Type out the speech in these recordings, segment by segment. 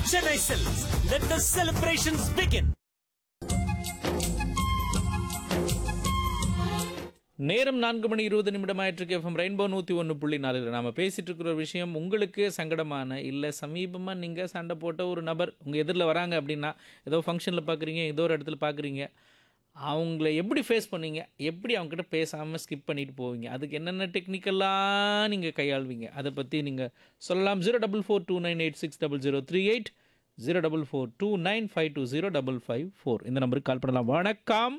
Chennai Silks. Let the celebrations begin. நேரம் நான்கு மணி இருபது நிமிடம் ஆயிட்டிருக்கு எஃப்எம் ரெயின்போ நூற்றி ஒன்று புள்ளி நாலில் நாம் பேசிகிட்டு இருக்கிற ஒரு விஷயம் உங்களுக்கு சங்கடமான இல்லை சமீபமாக நீங்கள் சண்டை போட்ட ஒரு நபர் உங்கள் எதிரில் வராங்க அப்படின்னா ஏதோ ஃபங்க்ஷனில் பார்க்குறீங்க ஏதோ ஒரு இடத்துல பார்க்குறீங்க அவங்கள எப்படி ஃபேஸ் பண்ணீங்க எப்படி அவங்ககிட்ட பேசாமல் ஸ்கிப் பண்ணிட்டு போவீங்க அதுக்கு என்னென்ன டெக்னிக்கலாக நீங்கள் கையாள்வீங்க அதை பற்றி நீங்கள் சொல்லலாம் zero double four two nine eight six double zero three eight zero double four two nine five two zero double five four இந்த நம்பருக்கு கால் பண்ணலாம் வணக்கம்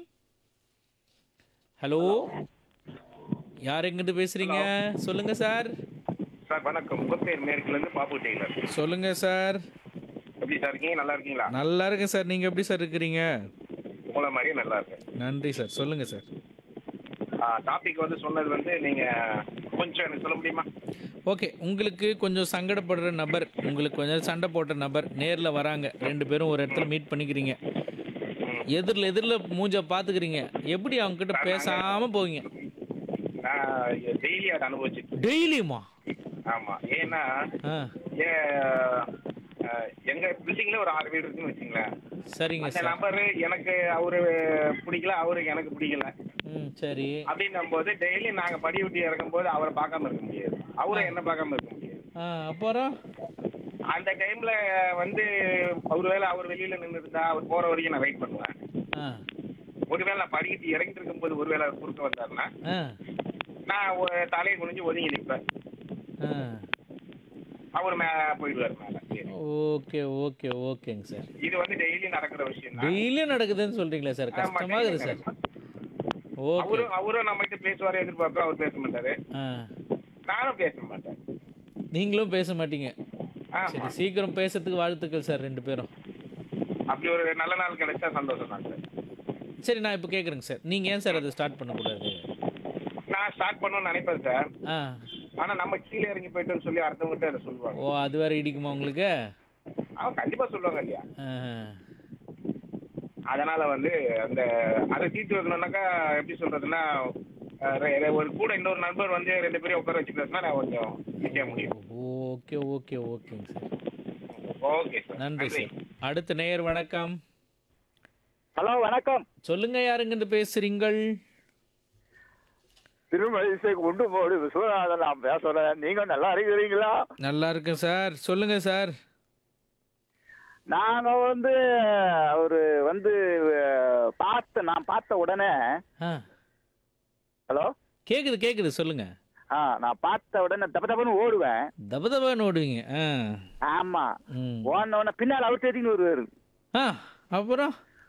ஹலோ யார் எங்கிட்டு பேசுறீங்க சொல்லுங்க சார் சார் வணக்கம் உங்கள் பேர் மேற்குல இருந்து பாப்பு டெய்லர் சொல்லுங்க சார் எப்படி சார் இருக்கீங்க நல்லா இருக்கீங்களா நல்லா இருக்கேன் சார் நீங்க எப்படி சார் இருக்கிறீங்க உங்களை மாதிரியே நல்லா இருக்கேன் நன்றி சார் சொல்லுங்க சார் டாபிக் வந்து சொன்னது வந்து நீங்க கொஞ்சம் எனக்கு சொல்ல முடியுமா ஓகே உங்களுக்கு கொஞ்சம் சங்கடப்படுற நபர் உங்களுக்கு கொஞ்சம் சண்டை போட்ட நபர் நேரில் வராங்க ரெண்டு பேரும் ஒரு இடத்துல மீட் பண்ணிக்கிறீங்க எதிரில் எதிரில் மூஞ்ச பார்த்துக்கிறீங்க எப்படி அவங்க கிட்ட பேசாமல் போவீங்க நான் டெய்லி அதை அனுபவிச்சுட்டு டெய்லியுமா ஆமா ஏன்னா ஆ ஏ- அஹ், எங்க பில்டிங்ல ஒரு ஆறு வீடு இருக்குன்னு வச்சுங்களேன் சரிங்க அந்த சார் நபர் எனக்கு அவரு பிடிக்கல அவருக்கு எனக்கு பிடிக்கல ம் சரி அப்படின்னும் போது டெய்லி நாங்க படி விட்டு இறக்கும் போது அவரை பார்க்காம இருக்க முடியாது அவரை என்ன பார்க்காம இருக்க முடியாது ஆ அப்புறம் அந்த டைம்ல வந்து ஒருவேளை அவர் வெளியில நின்று இருந்தா அவர் போற வரைக்கும் நான் வெயிட் பண்ணுவேன் ஆ ஒருவேளை நான் படிக்கிட்டு இறங்கிட்டு இருக்கும்போது ஒருவேளை அவர் குறுக்க வந்தாருன்னா ஆ நான் ஒரு தலையை குனிஞ்சு ஒதுங்கி நிற்பேன் ஆ அவர் மே போயிடுவார் மேல ஓகே ஓகே ஓகேங்க சார் இது வந்து டெய்லி நடக்கிற விஷயம் தான் டெய்லியும் நடக்குதுன்னு சொல்றீங்களா சார் ஆமா, கஷ்டமா இருக்குது சார் ஓகே அவரும் அவரும் நம்ம கிட்ட பேசுவாரு எதிர்பார்க்கிறோம் அவர் பேச மாட்டாரு ஆ நானும் பேச மாட்டேன் நீங்களும் பேச மாட்டீங்க ஆமா சரி சீக்கிரம் பேசுறதுக்கு வாழ்த்துக்கள் சார் ரெண்டு பேரும் அப்படி ஒரு நல்ல நாள் கிடைச்சா சந்தோஷம் தான் சார் சரி நான் இப்போ கேட்குறேங்க சார் நீங்கள் ஏன் சார் அதை ஸ்டார்ட் பண்ணக்கூடாது நான் ஸ்டார்ட் பண்ணணும்னு நினைப்பேன் சார் ஆ ஆனா நம்ம கீழே இறங்கி போயிட்டோம்னு சொல்லி அடுத்தவங்கிட்ட அதை சொல்லுவாங்க ஓ அது வேற இடிக்குமா உங்களுக்கு அவன் கண்டிப்பா சொல்லுவாங்க இல்லையா ஆ அதனால வந்து அந்த அதை தீர்த்து வைக்கணும்னாக்கா எப்படி சொல்றதுன்னா அஹ் ரெ- ஒரு கூட இன்னொரு நண்பர் வந்து ரெண்டு பேரும் உட்கார வச்சு பேசினா நான் கொஞ்சம் ஈஸியாக முடியும் ஓகே ஓகே ஓகேங்க சார் ஓகே சார் நன்றி சார் அடுத்த நேயர் வணக்கம் ஹலோ வணக்கம் சொல்லுங்க யாருங்கிட்டு பேசுறீங்கள் திருமழிசை குண்டு போடு விஸ்வநாதன் நான் பேசுறேன் நீங்க நல்லா இருக்கிறீங்களா நல்லா இருக்கேன் சார் சொல்லுங்க சார் நாங்க வந்து ஒரு வந்து அஹ், பார்த்த நான் பார்த்த உடனே ஆ ஹலோ கேக்குது கேக்குது சொல்லுங்க ஆ நான் பார்த்த உடனே தப்ப தப்பன்னு ஓடுவேன் தப தபான்னு ஓடுவீங்க ஆ ஆமா ம் ஓடின உடனே பின்னால் அவர் தேடின்னு வருவாரு ஆ அப்புறம்